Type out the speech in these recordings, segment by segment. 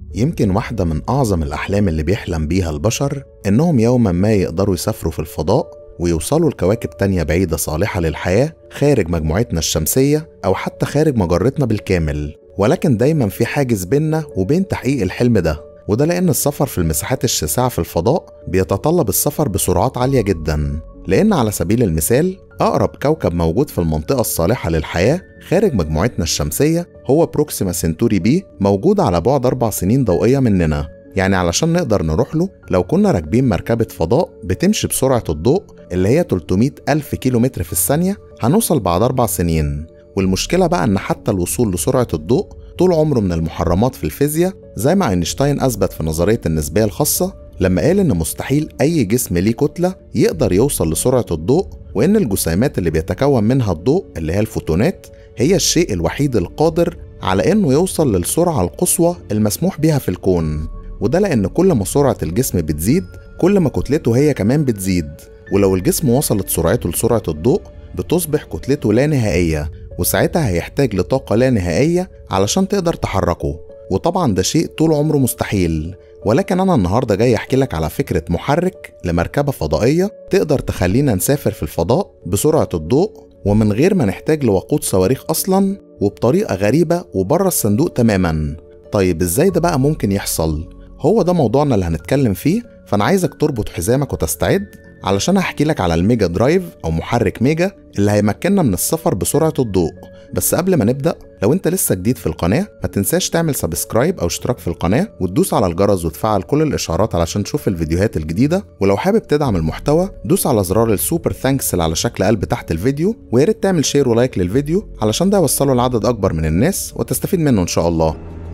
يمكن واحدة من أعظم الأحلام اللي بيحلم بيها البشر إنهم يوما ما يقدروا يسافروا في الفضاء ويوصلوا لكواكب تانية بعيدة صالحة للحياة خارج مجموعتنا الشمسية أو حتى خارج مجرتنا بالكامل ولكن دايما في حاجز بيننا وبين تحقيق الحلم ده وده لأن السفر في المساحات الشاسعة في الفضاء بيتطلب السفر بسرعات عالية جدا لأن على سبيل المثال أقرب كوكب موجود في المنطقة الصالحة للحياة خارج مجموعتنا الشمسية هو بروكسيما سنتوري بي موجود على بعد أربع سنين ضوئية مننا يعني علشان نقدر نروح له لو كنا راكبين مركبة فضاء بتمشي بسرعة الضوء اللي هي 300 ألف كيلومتر في الثانية هنوصل بعد أربع سنين والمشكلة بقى إن حتى الوصول لسرعة الضوء طول عمره من المحرمات في الفيزياء زي ما اينشتاين أثبت في نظرية النسبية الخاصة لما قال إن مستحيل أي جسم ليه كتلة يقدر يوصل لسرعة الضوء وإن الجسيمات اللي بيتكون منها الضوء اللي هي الفوتونات هي الشيء الوحيد القادر على إنه يوصل للسرعة القصوى المسموح بها في الكون وده لأن كل ما سرعة الجسم بتزيد كل ما كتلته هي كمان بتزيد ولو الجسم وصلت سرعته لسرعة الضوء بتصبح كتلته لا نهائية وساعتها هيحتاج لطاقة لا نهائية علشان تقدر تحركه وطبعا ده شيء طول عمره مستحيل ولكن أنا النهاردة جاي أحكي لك على فكرة محرك لمركبة فضائية تقدر تخلينا نسافر في الفضاء بسرعة الضوء ومن غير ما نحتاج لوقود صواريخ أصلا وبطريقة غريبة وبره الصندوق تماما طيب إزاي ده بقى ممكن يحصل؟ هو ده موضوعنا اللي هنتكلم فيه فأنا عايزك تربط حزامك وتستعد علشان أحكي لك على الميجا درايف أو محرك ميجا اللي هيمكننا من السفر بسرعة الضوء بس قبل ما نبدأ لو انت لسه جديد في القناة ما تنساش تعمل سبسكرايب او اشتراك في القناة وتدوس على الجرس وتفعل كل الاشعارات علشان تشوف الفيديوهات الجديدة ولو حابب تدعم المحتوى دوس على زرار السوبر ثانكس اللي على شكل قلب تحت الفيديو ويا ريت تعمل شير ولايك للفيديو علشان ده يوصله لعدد اكبر من الناس وتستفيد منه ان شاء الله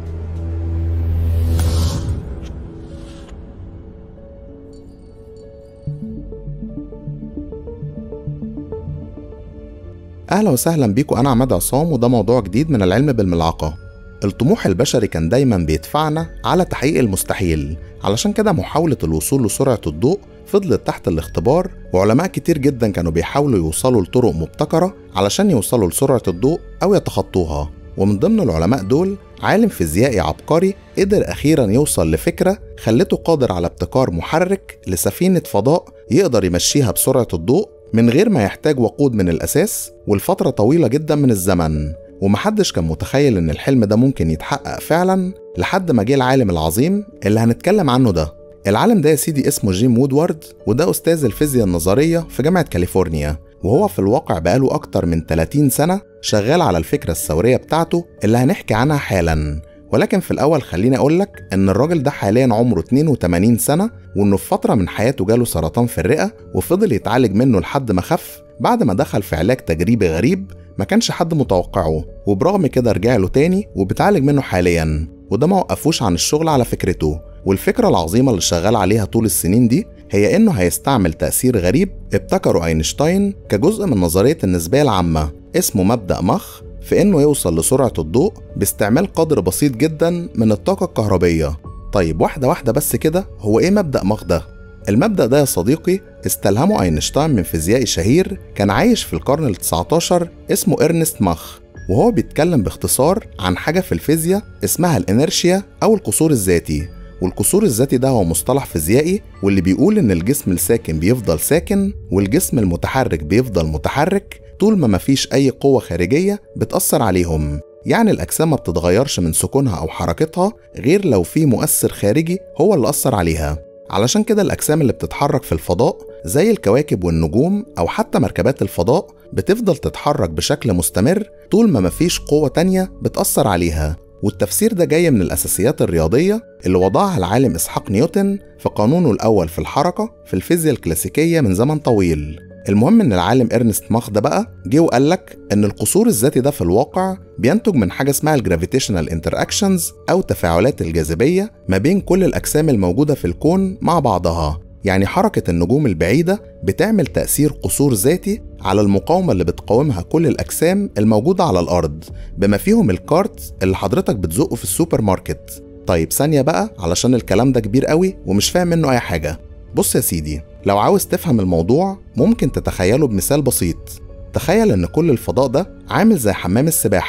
أهلا وسهلا بيكم أنا عماد عصام وده موضوع جديد من العلم بالملعقة الطموح البشري كان دايما بيدفعنا على تحقيق المستحيل علشان كده محاولة الوصول لسرعة الضوء فضلت تحت الاختبار وعلماء كتير جدا كانوا بيحاولوا يوصلوا لطرق مبتكرة علشان يوصلوا لسرعة الضوء أو يتخطوها ومن ضمن العلماء دول عالم فيزيائي عبقري قدر أخيرا يوصل لفكرة خلته قادر على ابتكار محرك لسفينة فضاء يقدر يمشيها بسرعة الضوء من غير ما يحتاج وقود من الأساس والفترة طويلة جدا من الزمن ومحدش كان متخيل إن الحلم ده ممكن يتحقق فعلا لحد ما جه العالم العظيم اللي هنتكلم عنه ده العالم ده يا سيدي اسمه جيم وودوارد وده أستاذ الفيزياء النظرية في جامعة كاليفورنيا وهو في الواقع بقاله أكتر من 30 سنة شغال على الفكرة الثورية بتاعته اللي هنحكي عنها حالا ولكن في الأول خليني أقولك إن الراجل ده حاليا عمره 82 سنة وإنه في فترة من حياته جاله سرطان في الرئة وفضل يتعالج منه لحد ما خف بعد ما دخل في علاج تجريبي غريب ما كانش حد متوقعه وبرغم كده رجع له تاني وبيتعالج منه حاليا وده ما وقفوش عن الشغل على فكرته والفكرة العظيمة اللي شغال عليها طول السنين دي هي إنه هيستعمل تأثير غريب ابتكره أينشتاين كجزء من نظرية النسبية العامة اسمه مبدأ مخ في إنه يوصل لسرعة الضوء باستعمال قدر بسيط جدا من الطاقة الكهربية طيب واحدة واحدة بس كده هو إيه مبدأ مخ ده؟ المبدأ ده يا صديقي استلهمه أينشتاين من فيزيائي شهير كان عايش في القرن ال 19 اسمه إرنست مخ وهو بيتكلم باختصار عن حاجة في الفيزياء اسمها الإنرشيا أو القصور الذاتي والقصور الذاتي ده هو مصطلح فيزيائي واللي بيقول إن الجسم الساكن بيفضل ساكن والجسم المتحرك بيفضل متحرك طول ما مفيش أي قوة خارجية بتأثر عليهم يعني الأجسام ما بتتغيرش من سكونها أو حركتها غير لو في مؤثر خارجي هو اللي أثر عليها علشان كده الأجسام اللي بتتحرك في الفضاء زي الكواكب والنجوم أو حتى مركبات الفضاء بتفضل تتحرك بشكل مستمر طول ما مفيش قوة تانية بتأثر عليها والتفسير ده جاي من الأساسيات الرياضية اللي وضعها العالم إسحاق نيوتن في قانونه الأول في الحركة في الفيزياء الكلاسيكية من زمن طويل المهم ان العالم ارنست ماخ ده بقى جه وقال لك ان القصور الذاتي ده في الواقع بينتج من حاجه اسمها الجرافيتيشنال انتراكشنز او تفاعلات الجاذبيه ما بين كل الاجسام الموجوده في الكون مع بعضها يعني حركة النجوم البعيدة بتعمل تأثير قصور ذاتي على المقاومة اللي بتقاومها كل الأجسام الموجودة على الأرض بما فيهم الكارت اللي حضرتك بتزقه في السوبر ماركت طيب ثانية بقى علشان الكلام ده كبير قوي ومش فاهم منه أي حاجة بص يا سيدي لو عاوز تفهم الموضوع ممكن تتخيله بمثال بسيط تخيل ان كل الفضاء ده عامل زي حمام السباحة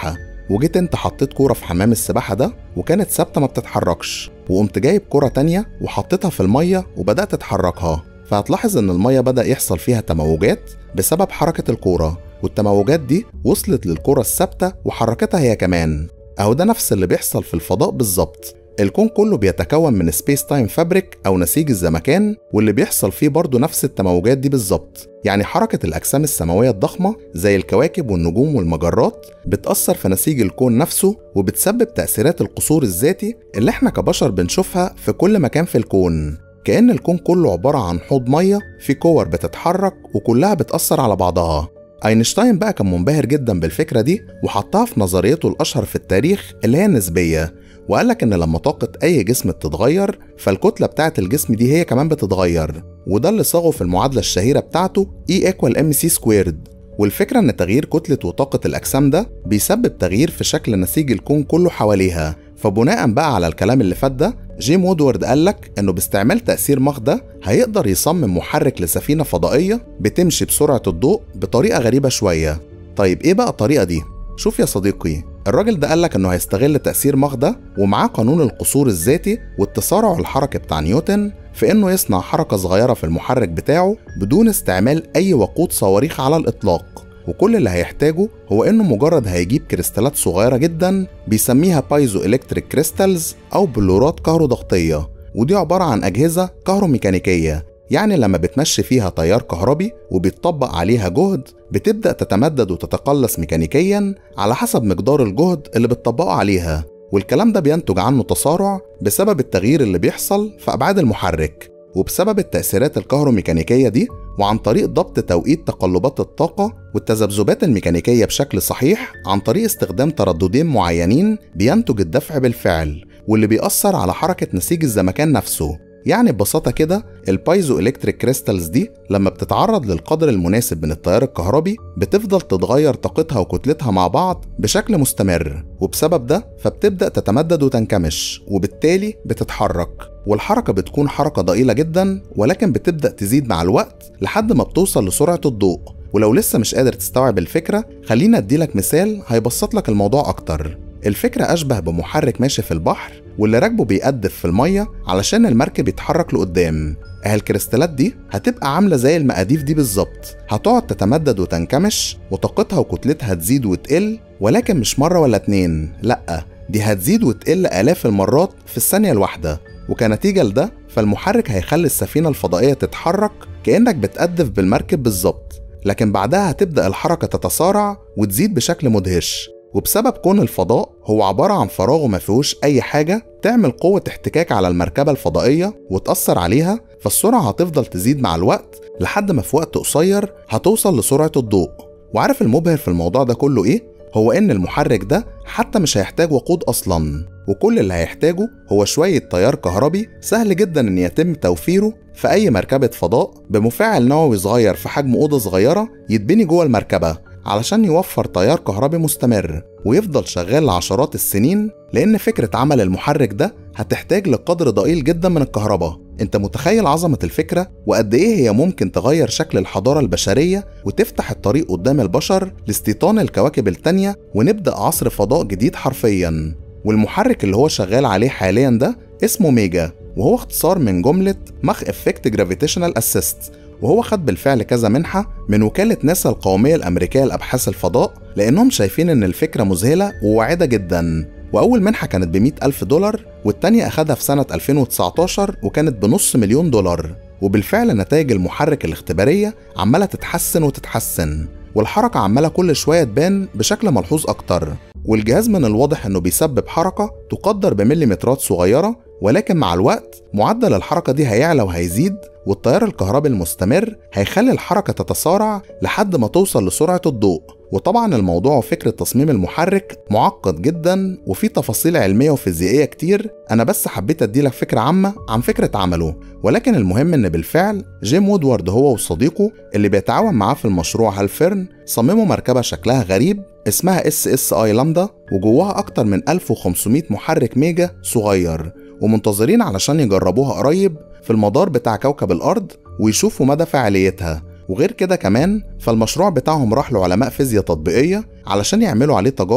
وجيت انت حطيت كورة في حمام السباحة ده وكانت ثابتة ما بتتحركش وقمت جايب كورة تانية وحطيتها في المية وبدأت تحركها فهتلاحظ ان المية بدأ يحصل فيها تموجات بسبب حركة الكورة والتموجات دي وصلت للكرة الثابتة وحركتها هي كمان أهو ده نفس اللي بيحصل في الفضاء بالظبط الكون كله بيتكون من سبيس تايم فابريك أو نسيج الزمكان واللي بيحصل فيه برضه نفس التموجات دي بالظبط يعني حركة الأجسام السماوية الضخمة زي الكواكب والنجوم والمجرات بتأثر في نسيج الكون نفسه وبتسبب تأثيرات القصور الذاتي اللي احنا كبشر بنشوفها في كل مكان في الكون كأن الكون كله عبارة عن حوض مية في كور بتتحرك وكلها بتأثر على بعضها اينشتاين بقى كان منبهر جدا بالفكره دي وحطها في نظريته الاشهر في التاريخ اللي هي النسبيه وقال لك ان لما طاقه اي جسم بتتغير فالكتله بتاعه الجسم دي هي كمان بتتغير وده اللي صاغه في المعادله الشهيره بتاعته E equal mc سكويرد والفكره ان تغيير كتله وطاقه الاجسام ده بيسبب تغيير في شكل نسيج الكون كله حواليها فبناء بقى على الكلام اللي فات ده جيم وودورد قالك انه باستعمال تأثير ماخ ده هيقدر يصمم محرك لسفينة فضائية بتمشي بسرعة الضوء بطريقة غريبة شوية طيب ايه بقى الطريقة دي؟ شوف يا صديقي الراجل ده قالك انه هيستغل تأثير ماخ ده ومعاه قانون القصور الذاتي والتسارع الحركي بتاع نيوتن في انه يصنع حركة صغيرة في المحرك بتاعه بدون استعمال اي وقود صواريخ على الاطلاق وكل اللي هيحتاجه هو انه مجرد هيجيب كريستالات صغيرة جدا بيسميها بايزو الكتريك كريستالز او بلورات كهروضغطية ودي عبارة عن أجهزة كهروميكانيكية يعني لما بتمشي فيها تيار كهربي وبيتطبق عليها جهد بتبدأ تتمدد وتتقلص ميكانيكيا على حسب مقدار الجهد اللي بتطبقه عليها والكلام ده بينتج عنه تسارع بسبب التغيير اللي بيحصل في أبعاد المحرك وبسبب التأثيرات الكهروميكانيكية دي وعن طريق ضبط توقيت تقلبات الطاقة والتذبذبات الميكانيكية بشكل صحيح عن طريق استخدام ترددين معينين بينتج الدفع بالفعل واللي بيأثر على حركة نسيج الزمكان نفسه يعني ببساطة كده البايزو إلكتريك كريستالز دي لما بتتعرض للقدر المناسب من التيار الكهربي بتفضل تتغير طاقتها وكتلتها مع بعض بشكل مستمر وبسبب ده فبتبدأ تتمدد وتنكمش وبالتالي بتتحرك والحركة بتكون حركة ضئيلة جدا ولكن بتبدأ تزيد مع الوقت لحد ما بتوصل لسرعة الضوء ولو لسه مش قادر تستوعب الفكرة خلينا اديلك مثال هيبسط لك الموضوع أكتر الفكرة أشبه بمحرك ماشي في البحر واللي راكبه بيقدف في المية علشان المركب يتحرك لقدام اهي الكريستالات دي هتبقى عاملة زي المقاديف دي بالظبط هتقعد تتمدد وتنكمش وطاقتها وكتلتها تزيد وتقل ولكن مش مرة ولا اتنين لأ دي هتزيد وتقل آلاف المرات في الثانية الواحدة وكنتيجة لده فالمحرك هيخلي السفينة الفضائية تتحرك كأنك بتقدف بالمركب بالظبط لكن بعدها هتبدأ الحركة تتسارع وتزيد بشكل مدهش وبسبب كون الفضاء هو عبارة عن فراغ وما فيهوش أي حاجة تعمل قوة احتكاك على المركبة الفضائية وتأثر عليها فالسرعة هتفضل تزيد مع الوقت لحد ما في وقت قصير هتوصل لسرعة الضوء وعارف المبهر في الموضوع ده كله إيه؟ هو إن المحرك ده حتى مش هيحتاج وقود أصلا وكل اللي هيحتاجه هو شوية تيار كهربي سهل جدا إن يتم توفيره في أي مركبة فضاء بمفاعل نووي صغير في حجم أوضة صغيرة يتبني جوه المركبة علشان يوفر تيار كهربي مستمر ويفضل شغال لعشرات السنين لأن فكرة عمل المحرك ده هتحتاج لقدر ضئيل جدا من الكهرباء انت متخيل عظمة الفكرة وقد ايه هي ممكن تغير شكل الحضارة البشرية وتفتح الطريق قدام البشر لاستيطان الكواكب التانية ونبدأ عصر فضاء جديد حرفيا والمحرك اللي هو شغال عليه حاليا ده اسمه ميجا وهو اختصار من جملة مخ افكت جرافيتيشنال اسيست وهو خد بالفعل كذا منحة من وكالة ناسا القومية الأمريكية لأبحاث الفضاء لأنهم شايفين إن الفكرة مذهلة وواعدة جدا وأول منحة كانت ب ألف دولار والتانية أخدها في سنة 2019 وكانت بنص مليون دولار وبالفعل نتائج المحرك الاختبارية عمالة تتحسن وتتحسن والحركة عمالة كل شوية تبان بشكل ملحوظ أكتر والجهاز من الواضح إنه بيسبب حركة تقدر بمليمترات صغيرة ولكن مع الوقت معدل الحركة دي هيعلى وهيزيد والتيار الكهربي المستمر هيخلي الحركة تتسارع لحد ما توصل لسرعة الضوء وطبعا الموضوع وفكرة تصميم المحرك معقد جدا وفيه تفاصيل علمية وفيزيائية كتير أنا بس حبيت أديلك فكرة عامة عن فكرة عمله ولكن المهم إن بالفعل جيم وودوارد هو وصديقه اللي بيتعاون معاه في المشروع هالفيرن صمموا مركبة شكلها غريب اسمها اس اس اي لامدا وجواها أكتر من 1500 محرك ميجا صغير ومنتظرين علشان يجربوها قريب في المدار بتاع كوكب الأرض ويشوفوا مدى فعاليتها وغير كده كمان فالمشروع بتاعهم راح لعلماء فيزياء تطبيقية علشان يعملوا عليه تجارب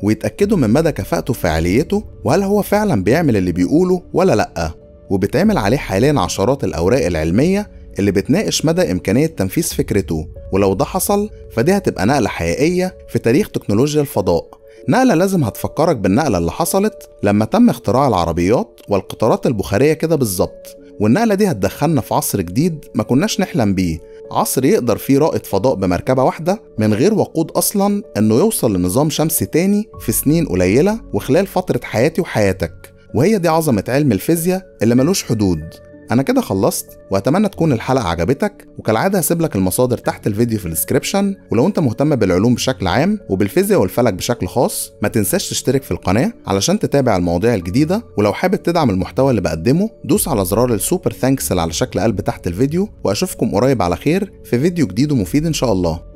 ويتأكدوا من مدى كفاءته وفعاليته وهل هو فعلا بيعمل اللي بيقوله ولا لأ وبتعمل عليه حاليا عشرات الأوراق العلمية اللي بتناقش مدى إمكانية تنفيذ فكرته ولو ده حصل فدي هتبقى نقلة حقيقية في تاريخ تكنولوجيا الفضاء نقلة لازم هتفكرك بالنقلة اللي حصلت لما تم اختراع العربيات والقطارات البخارية كده بالظبط والنقلة دي هتدخلنا في عصر جديد ما كناش نحلم بيه عصر يقدر فيه رائد فضاء بمركبة واحدة من غير وقود أصلا إنه يوصل لنظام شمسي تاني في سنين قليلة وخلال فترة حياتي وحياتك وهي دي عظمة علم الفيزياء اللي ملوش حدود انا كده خلصت واتمنى تكون الحلقه عجبتك وكالعاده هسيب لك المصادر تحت الفيديو في الديسكربشن ولو انت مهتم بالعلوم بشكل عام وبالفيزياء والفلك بشكل خاص ما تنساش تشترك في القناه علشان تتابع المواضيع الجديده ولو حابب تدعم المحتوى اللي بقدمه دوس على زرار السوبر ثانكس اللي على شكل قلب تحت الفيديو واشوفكم قريب على خير في فيديو جديد ومفيد ان شاء الله